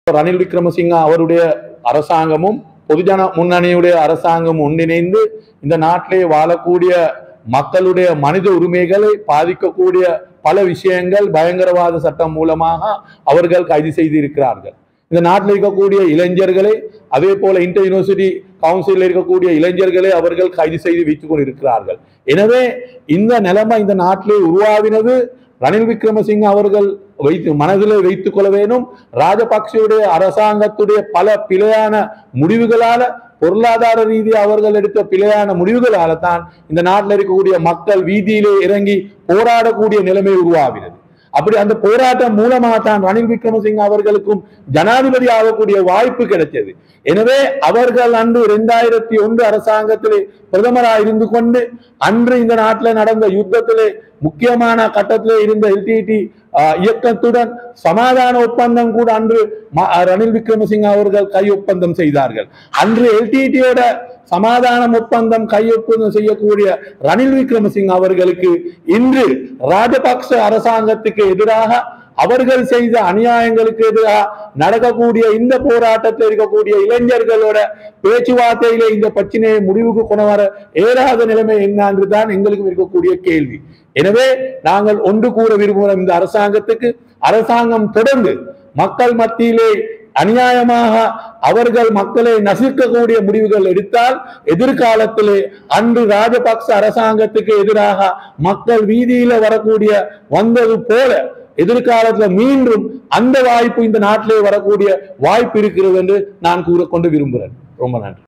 ரணில் விக்ரமசிங்க அவருடைய அரசாங்கமும் பொதுஜன முன்னணியுடைய அரசாங்கம் ஒன்றிணைந்து இந்த நாட்டிலே வாழக்கூடிய மக்களுடைய மனித உரிமைகளை பாதிக்கக்கூடிய பல விஷயங்கள் பயங்கரவாத சட்டம் மூலமாக அவர்கள் கைது செய்திருக்கிறார்கள் இந்த நாட்டில் இருக்கக்கூடிய இளைஞர்களை அதே போல இன்டர் யூனிவர்சிட்டி கவுன்சிலில் இருக்கக்கூடிய இளைஞர்களை அவர்கள் கைது செய்து வைத்துக் கொண்டிருக்கிறார்கள் எனவே இந்த நிலைமை இந்த நாட்டிலே உருவாவினது ரணில் விக்ரமசிங்க அவர்கள் வைத்து மனதில் வைத்துக் கொள்ள வேணும் ராஜபக்சேவுடைய அரசாங்கத்துடைய பல பிழையான முடிவுகளால பொருளாதார ரீதியாக அவர்கள் எடுத்த பிழையான முடிவுகளால தான் இந்த நாட்டில் இருக்கக்கூடிய மக்கள் வீதியிலே இறங்கி போராடக்கூடிய நிலைமை உருவாகிறது அப்படி அந்த போராட்டம் மூலமாக தான் ரணில் விக்ரமசிங்க அவர்களுக்கும் ஜனாதிபதி ஆகக்கூடிய வாய்ப்பு கிடைச்சது எனவே அவர்கள் அன்று இரண்டாயிரத்தி ஒன்று அரசாங்கத்திலே பிரதமராக இருந்து கொண்டு அன்று இந்த நாட்டில் நடந்த யுத்தத்திலே முக்கியமான கட்டத்திலே இருந்த எல்டிடி இயக்கத்துடன் சமாதான ஒப்பந்தம் கூட அன்று ம- ரணில் விக்ரமசிங்க அவர்கள் கை ஒப்பந்தம் செய்தார்கள் அன்று எல்டிடியோட சமாதான ஒப்பந்தம் கையொப்பந்தம் செய்யக்கூடிய ரணில் விக்ரமசிங்க அவர்களுக்கு இன்று ராஜபக்ச அரசாங்கத்துக்கு எதிராக அவர்கள் செய்த அநியாயங்களுக்கு எதிராக நடக்கக்கூடிய இந்த போராட்டத்தில் இருக்கக்கூடிய இளைஞர்களோட பேச்சுவார்த்தையிலே இந்த பிரச்சனையை முடிவுக்கு கொண்டு வர ஏறாத நிலைமை என்ன என்றுதான் எங்களுக்கு இருக்கக்கூடிய கேள்வி எனவே நாங்கள் ஒன்று கூற விரும்புகிறோம் இந்த அரசாங்கத்துக்கு அரசாங்கம் தொடர்ந்து மக்கள் மத்தியிலே அநியாயமாக அவர்கள் மக்களை நசுக்கக்கூடிய முடிவுகள் எடுத்தால் எதிர்காலத்திலே அன்று ராஜபக்ச அரசாங்கத்துக்கு எதிராக மக்கள் வீதியில வரக்கூடிய வந்தது போல எதிர்காலத்துல மீண்டும் அந்த வாய்ப்பு இந்த நாட்டிலே வரக்கூடிய வாய்ப்பு இருக்கிறது என்று நான் கூறக்கொண்டு விரும்புகிறேன் ரொம்ப நன்றி